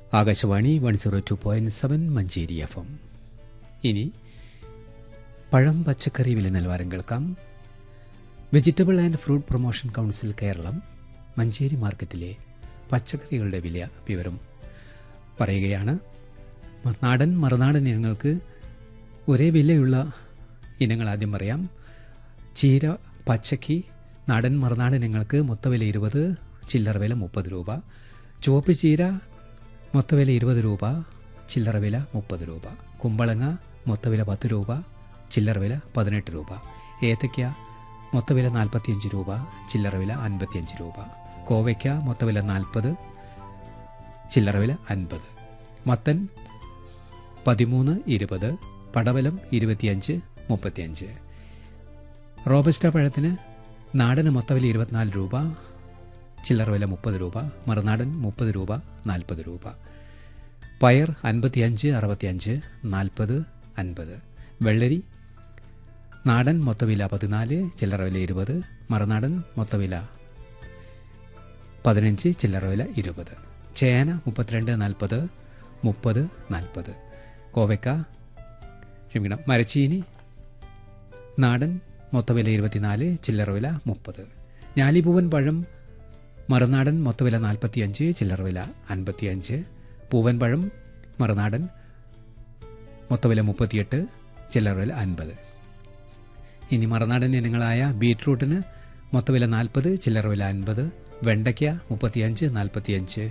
Akashvani one zero two point seven Manjeri F M ഇനി പഴം പച്ചക്കറി വില നിലവാരം കേൾക്കാം vegetable and fruit promotion council Keralam Manjeri മാർക്കറ്റിലെ പച്ചക്കറികളുടെ വില വിവരം പറയുകയാണ് നാടൻ മറുനാടൻ ഇനങ്ങൾക്ക് ഒരേ വിലയുള്ള ഇനങ്ങൾ ആദ്യം പറയാം ചീര പച്ചക്ക് നാടൻ മറുനാടൻ ഇനങ്ങൾക്ക് മൊത്തവില ഇരുപത് ചില്ലറ വില മുപ്പത് രൂപ ചുവപ്പ് ചീര മൊത്തവില ഇരുപത് രൂപ ചില്ലറ വില മുപ്പത് രൂപ കുമ്പളങ്ങ മൊത്തവില പത്ത് രൂപ ചില്ലറ വില പതിനെട്ട് രൂപ ഏത്തയ്ക്ക മൊത്തവില നാൽപ്പത്തിയഞ്ച് രൂപ ചില്ലറ വില അൻപത്തിയഞ്ച് രൂപ കോവയ്ക്ക മൊത്തവില നാൽപ്പത് ചില്ലറ വില അൻപത് മത്തൻ പതിമൂന്ന് ഇരുപത് പടവലം ഇരുപത്തിയഞ്ച് മുപ്പത്തിയഞ്ച് റോബസ്റ്റ പഴത്തിന് നാടന് മൊത്തവില ഇരുപത്തിനാല് രൂപ ചില്ലറ വില മുപ്പത് രൂപ മറുനാടൻ മുപ്പത് രൂപ നാൽപ്പത് രൂപ പയർ അൻപത്തിയഞ്ച് അറുപത്തിയഞ്ച് നാൽപ്പത് അൻപത് വെള്ളരി നാടൻ മൊത്തവില പതിനാല് ചില്ലറ വില ഇരുപത് മറുനാടൻ മൊത്തവില പതിനഞ്ച് ചില്ലറ വില ഇരുപത് ചേന മുപ്പത്തിരണ്ട് നാൽപ്പത് മുപ്പത് നാൽപ്പത് കോവയ്ക്ക ക്ഷമിക്കണം മരച്ചീനി നാടൻ മൊത്തവില ഇരുപത്തിനാല് ചില്ലറ വില മുപ്പത് ഞാലിപൂവൻ പഴം മറുനാടൻ മൊത്തവില നാൽപ്പത്തിയഞ്ച് ചില്ലറ വില അൻപത്തിയഞ്ച് പൂവൻ പഴം മറുനാടൻ മൊത്തവില മുപ്പത്തിയെട്ട് ചില്ലറ വില അൻപത് ഇനി മറുനാടൻ ഇനങ്ങളായ ബീട്രൂട്ടിന് മൊത്തവില നാൽപ്പത് ചില്ലറ വില അൻപത് വെണ്ടയ്ക്ക മുപ്പത്തിയഞ്ച് നാൽപ്പത്തിയഞ്ച്